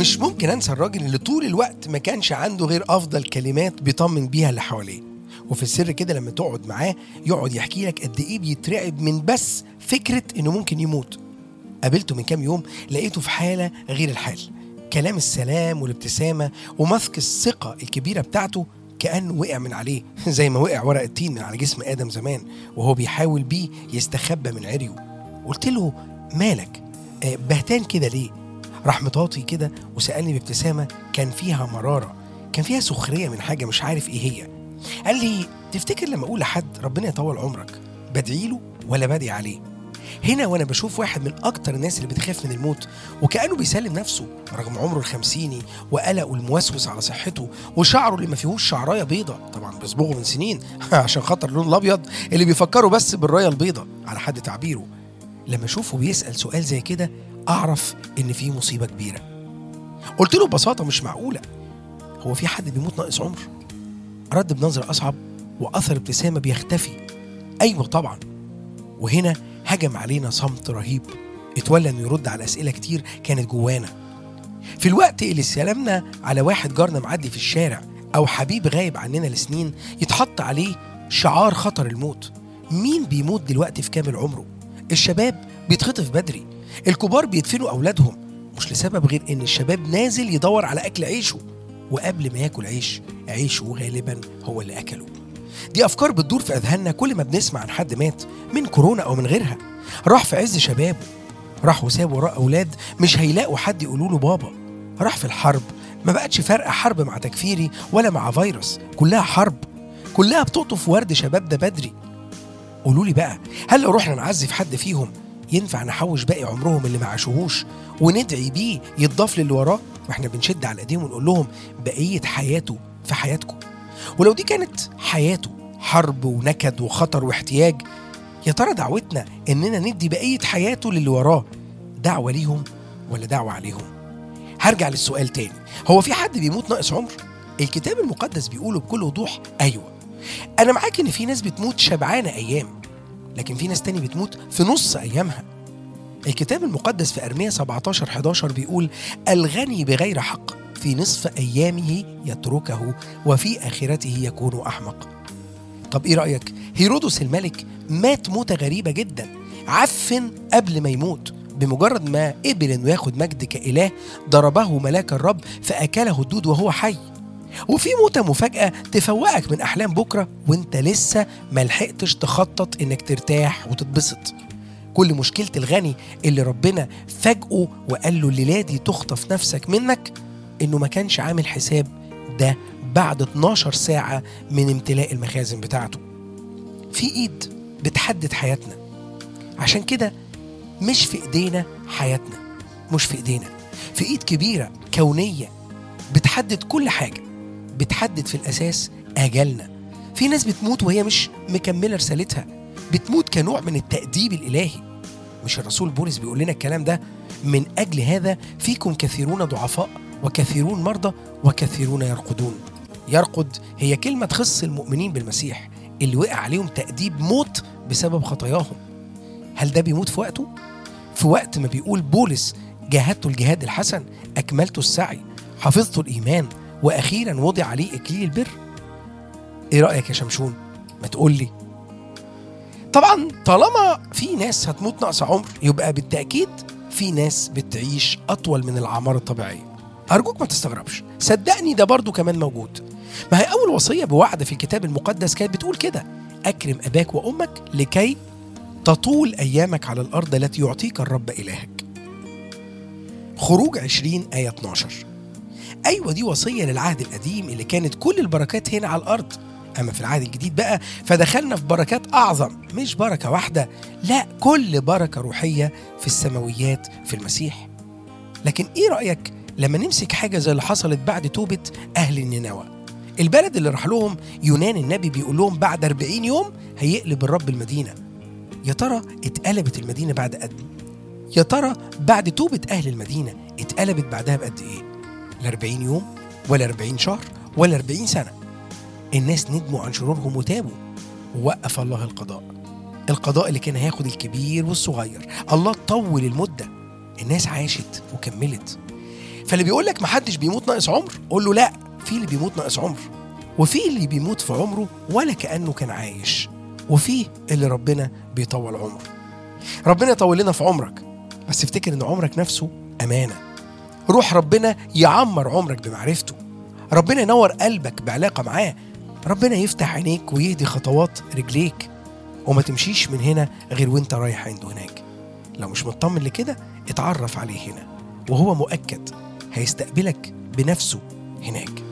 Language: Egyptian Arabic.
مش ممكن انسى الراجل اللي طول الوقت ما كانش عنده غير افضل كلمات بيطمن بيها اللي حواليه وفي السر كده لما تقعد معاه يقعد يحكي لك قد ايه بيترعب من بس فكره انه ممكن يموت قابلته من كام يوم لقيته في حاله غير الحال كلام السلام والابتسامه ومسك الثقه الكبيره بتاعته كانه وقع من عليه زي ما وقع ورق التين من على جسم ادم زمان وهو بيحاول بيه يستخبى من عريه قلت له مالك آه، بهتان كده ليه راح مطاطي كده وسالني بابتسامه كان فيها مراره كان فيها سخريه من حاجه مش عارف ايه هي قال لي تفتكر لما اقول لحد ربنا يطول عمرك بدعي له ولا بدعي عليه هنا وانا بشوف واحد من اكتر الناس اللي بتخاف من الموت وكانه بيسلم نفسه رغم عمره الخمسيني وقلقه الموسوس على صحته وشعره اللي ما فيهوش شعرايه بيضة طبعا بيصبغه من سنين عشان خاطر اللون الابيض اللي بيفكروا بس بالرايه البيضة على حد تعبيره لما اشوفه بيسال سؤال زي كده اعرف ان في مصيبه كبيره قلت له ببساطه مش معقوله هو في حد بيموت ناقص عمر رد بنظرة أصعب وأثر ابتسامة بيختفي أيوة طبعا وهنا هجم علينا صمت رهيب اتولى انه يرد على اسئله كتير كانت جوانا في الوقت اللي سلمنا على واحد جارنا معدي في الشارع او حبيب غايب عننا لسنين يتحط عليه شعار خطر الموت مين بيموت دلوقتي في كامل عمره الشباب بيتخطف بدري الكبار بيدفنوا اولادهم مش لسبب غير ان الشباب نازل يدور على اكل عيشه وقبل ما ياكل عيش عيشه غالبا هو اللي اكله دي افكار بتدور في اذهاننا كل ما بنسمع عن حد مات من كورونا او من غيرها راح في عز شبابه راح وساب وراه اولاد مش هيلاقوا حد يقولوا له بابا راح في الحرب ما بقتش فارقه حرب مع تكفيري ولا مع فيروس كلها حرب كلها بتقطف ورد شباب ده بدري قولوا لي بقى هل لو رحنا نعزي في حد فيهم ينفع نحوش باقي عمرهم اللي ما عاشوهوش وندعي بيه يتضاف للي وراه واحنا بنشد على ايديهم ونقول لهم بقيه حياته في حياتكم ولو دي كانت حياته حرب ونكد وخطر واحتياج يا ترى دعوتنا اننا ندي بقيه حياته للي وراه دعوه ليهم ولا دعوه عليهم هرجع للسؤال تاني هو في حد بيموت ناقص عمر الكتاب المقدس بيقوله بكل وضوح ايوه انا معاك ان في ناس بتموت شبعانه ايام لكن في ناس تاني بتموت في نص ايامها الكتاب المقدس في ارميا 17 11 بيقول الغني بغير حق في نصف ايامه يتركه وفي اخرته يكون احمق طب ايه رايك هيرودس الملك مات موته غريبه جدا عفن قبل ما يموت بمجرد ما قبل انه ياخد مجد كاله ضربه ملاك الرب فاكله الدود وهو حي وفي موتة مفاجأة تفوقك من أحلام بكرة وانت لسه ملحقتش تخطط انك ترتاح وتتبسط كل مشكلة الغني اللي ربنا فاجئه وقال له الليلة دي تخطف نفسك منك انه ما كانش عامل حساب ده بعد 12 ساعة من امتلاء المخازن بتاعته في ايد بتحدد حياتنا عشان كده مش في ايدينا حياتنا مش في ايدينا في ايد كبيرة كونية بتحدد كل حاجة بتحدد في الأساس آجالنا في ناس بتموت وهي مش مكملة رسالتها بتموت كنوع من التأديب الإلهي مش الرسول بولس بيقول لنا الكلام ده من أجل هذا فيكم كثيرون ضعفاء وكثيرون مرضى وكثيرون يرقدون يرقد هي كلمة تخص المؤمنين بالمسيح اللي وقع عليهم تأديب موت بسبب خطاياهم هل ده بيموت في وقته؟ في وقت ما بيقول بولس جاهدت الجهاد الحسن أكملت السعي حفظت الإيمان وأخيرا وضع عليه إكليل البر إيه رأيك يا شمشون؟ ما تقول لي طبعا طالما في ناس هتموت ناقص عمر يبقى بالتأكيد في ناس بتعيش أطول من الأعمار الطبيعية أرجوك ما تستغربش صدقني ده برضو كمان موجود ما هي أول وصية بوعد في الكتاب المقدس كانت بتقول كده أكرم أباك وأمك لكي تطول أيامك على الأرض التي يعطيك الرب إلهك خروج 20 آية 12 أيوة دي وصية للعهد القديم اللي كانت كل البركات هنا على الأرض أما في العهد الجديد بقى فدخلنا في بركات أعظم مش بركة واحدة لا كل بركة روحية في السماويات في المسيح لكن إيه رأيك لما نمسك حاجة زي اللي حصلت بعد توبة أهل النينوى البلد اللي راح لهم يونان النبي بيقول لهم بعد 40 يوم هيقلب الرب المدينة يا ترى اتقلبت المدينة بعد قد يا ترى بعد توبة أهل المدينة اتقلبت بعدها بقد إيه؟ ال 40 يوم ولا 40 شهر ولا 40 سنة الناس ندموا عن شرورهم وتابوا ووقف الله القضاء القضاء اللي كان هياخد الكبير والصغير الله طول المدة الناس عاشت وكملت فاللي بيقول لك محدش بيموت ناقص عمر قول له لا في اللي بيموت ناقص عمر وفي اللي بيموت في عمره ولا كأنه كان عايش وفي اللي ربنا بيطول عمره ربنا يطول لنا في عمرك بس افتكر ان عمرك نفسه امانه روح ربنا يعمر عمرك بمعرفته ربنا ينور قلبك بعلاقه معاه ربنا يفتح عينيك ويهدي خطوات رجليك وما تمشيش من هنا غير وانت رايح عنده هناك لو مش مطمن لكده اتعرف عليه هنا وهو مؤكد هيستقبلك بنفسه هناك